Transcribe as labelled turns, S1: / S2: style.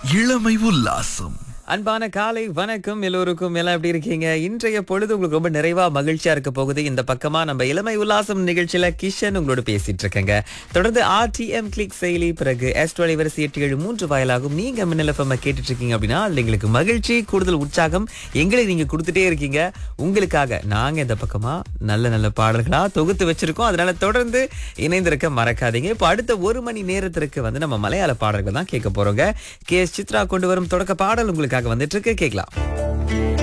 S1: இளமை உல்லாசம்
S2: அன்பான காலை வணக்கம் எல்லோருக்கும் எல்லாம் எப்படி இருக்கீங்க இன்றைய பொழுது உங்களுக்கு ரொம்ப நிறைவா மகிழ்ச்சியா இருக்க போகுது இந்த பக்கமா நம்ம இளமை உல்லாசம் நிகழ்ச்சியில கிஷன் உங்களோட பேசிட்டு இருக்கேங்க தொடர்ந்து ஆர்டிஎம் கிளிக் செயலி பிறகு எஸ் டுவெல் வரிசை எட்டு ஏழு மூன்று வாயிலாகும் நீங்க மின்னல் எஃப்எம் கேட்டுட்டு இருக்கீங்க அப்படின்னா அதுல எங்களுக்கு மகிழ்ச்சி கூடுதல் உற்சாகம் எங்களுக்கு நீங்க கொடுத்துட்டே இருக்கீங்க உங்களுக்காக நாங்க இந்த பக்கமா நல்ல நல்ல பாடல்களா தொகுத்து வச்சிருக்கோம் அதனால தொடர்ந்து இணைந்திருக்க மறக்காதீங்க இப்போ அடுத்த ஒரு மணி நேரத்திற்கு வந்து நம்ம மலையாள பாடல்கள் தான் கேட்க போறோங்க கே எஸ் சித்ரா கொண்டு வரும் தொடக்க பாடல் உங்களுக்காக வந்துட்டு இருக்கு கேட்கலாம்